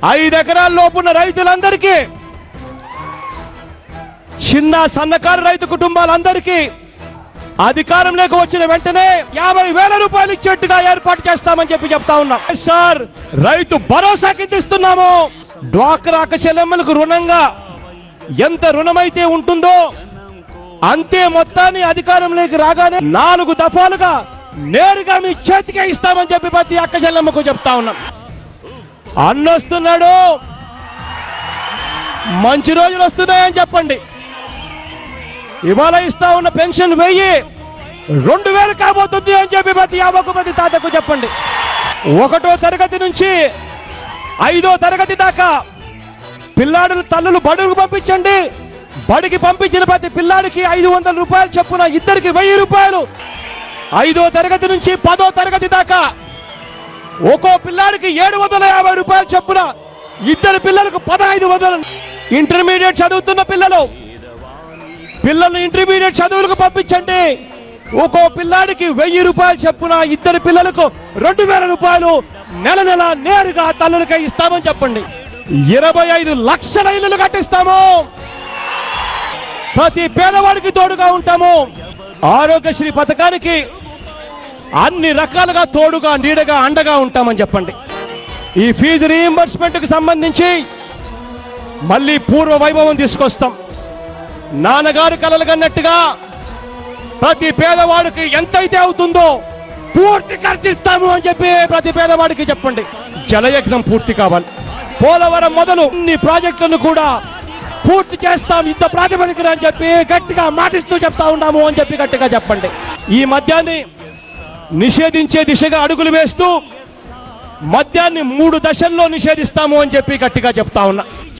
ఐదు ఎకరాల లోపున్న రైతులందరికీ చిన్న సన్నకారు రైతు కుటుంబాలందరికీ అధికారంలోకి వచ్చిన వెంటనే యాభై వేల రూపాయలు ఇచ్చేట్టుగా ఏర్పాటు చేస్తామని చెప్పి చెప్తా ఉన్నాం సార్ రైతు భరోసా కింద ఇస్తున్నాము డ్వాక్రాక చెల్లెమ్మలకు రుణంగా ఎంత రుణమైతే ఉంటుందో అంతే మొత్తాన్ని అధికారంలోకి రాగానే నాలుగు దఫాలుగా నేరుగా మీ చేతికే ఇస్తామని చెప్పి ప్రతి అక్క చెల్లెమ్మకు చెప్తా ఉన్నాం అన్నొస్తున్నాడు మంచి రోజులు వస్తున్నాయని చెప్పండి ఇవాళ ఇస్తా ఉన్న పెన్షన్ వెయ్యి రెండు వేలు కాబోతుంది అని చెప్పి ప్రతి యాభకు ప్రతి తాతకు చెప్పండి ఒకటో తరగతి నుంచి ఐదో తరగతి దాకా పిల్లాడులు తల్లులు బడులకు పంపించండి బడికి పంపించిన ప్రతి పిల్లాడికి ఐదు వందల రూపాయలు చొప్పున ఇద్దరికి వెయ్యి రూపాయలు ఐదో తరగతి నుంచి పదో తరగతి దాకా ఒక్కో పిల్లాడికి ఏడు వందల యాభై రూపాయలు చొప్పున ఇద్దరు పిల్లలకు పదహైదు వందలు ఇంటర్మీడియట్ చదువుతున్న పిల్లలు పిల్లల్ని ఇంటర్మీడియట్ చదువులకు పంపించండి ఒక్కో పిల్లాడికి వెయ్యి రూపాయలు చొప్పున ఇద్దరు పిల్లలకు రెండు వేల రూపాయలు నెల నెల నేరుగా తల్లులకి ఇస్తామని చెప్పండి ఇరవై ఐదు లక్షల ఇల్లులు కట్టిస్తాము ప్రతి పేదవాడికి తోడుగా ఉంటాము ఆరోగ్యశ్రీ పథకానికి అన్ని రకాలుగా తోడుగా నీడగా అండగా ఉంటామని చెప్పండి ఈ ఫీజు రీఎంబర్స్మెంట్ కి సంబంధించి మళ్ళీ పూర్వ వైభవం తీసుకొస్తాం నాన్నగారు కలలు కన్నట్టుగా ప్రతి పేదవాడికి ఎంతైతే అవుతుందో పూర్తి ఖర్చిస్తాము అని చెప్పి ప్రతి పేదవాడికి చెప్పండి జలయజ్ఞం పూర్తి కావాలి పోలవరం మొదలు అన్ని ప్రాజెక్టులను కూడా పూర్తి చేస్తాం ఇంత ప్రాతిపదికన అని చెప్పి గట్టిగా మాటిస్తూ చెప్తా ఉన్నాము అని చెప్పి గట్టిగా చెప్పండి ఈ మద్యాన్ని నిషేధించే దిశగా అడుగులు వేస్తూ మద్యాన్ని మూడు దశల్లో నిషేధిస్తాము అని చెప్పి గట్టిగా చెప్తా ఉన్నా